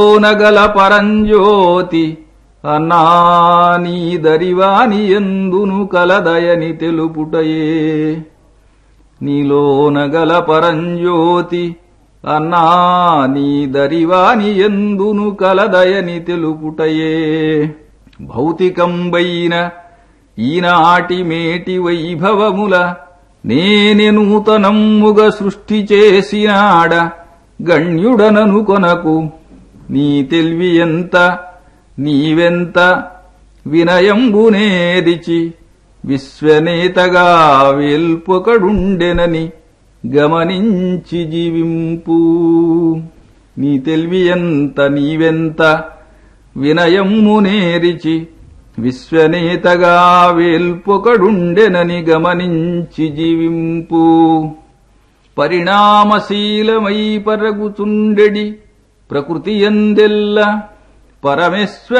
నగల పరంజ్యోతి అన్నా నీ దరివాని ఎందును కలదయని తెలుపుటయే నీలోనగల పరంజ్యోతి అన్నా నీ దరివాని ఎందును కలదయని తెలుపుటయే భౌతికంబైన ఈనాటి మేటి వైభవముల నేనె నూతనమ్ముగ సృష్టి చేసినాడ గణ్యుడనను కొనకు నీ తెలివి ఎంత నీవెంత వినయంబునేరిచి విశ్వనేతగా వేల్పొకడుండెనని గమనించి జీవింపు నీ తెలివి ఎంత నీవెంత వినయమ్మునేరిచి విశ్వనేతగా వేల్పొకడుండెనని గమనించి జీవింపు పరిణామశీలమై పరగుచుండెడి ప్రకృతి ఎందెల్ల పరమేశ్వర